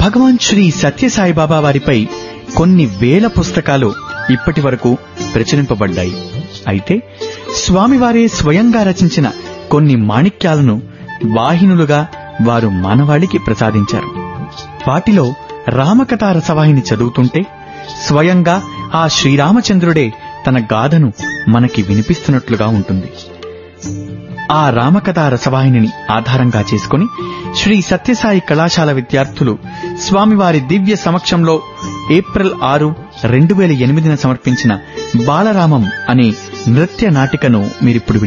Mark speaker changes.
Speaker 1: భగవాన్ శ్రీ సత్యసాయిబాబా వారిపై కొన్ని వేల పుస్తకాలు ఇప్పటి వరకు ప్రచురింపబడ్డాయి అయితే స్వామివారే స్వయంగా రచించిన కొన్ని మాణిక్యాలను వాహినులుగా వారు మానవాళికి ప్రసాదించారు వాటిలో రామకథా రసవాహిని చదువుతుంటే స్వయంగా ఆ శ్రీరామచంద్రుడే తన గాథను మనకి వినిపిస్తున్నట్లుగా ఉంటుంది ఆ రామకథా రసవాహినిని ఆధారంగా చేసుకుని శ్రీ సత్యసాయి కళాశాల విద్యార్థులు స్వామివారి దివ్య సమక్షంలో ఏప్రిల్ ఆరు రెండు వేల ఎనిమిదిన సమర్పించిన బాలరామం అనే నృత్య నాటికను మీరిప్పుడు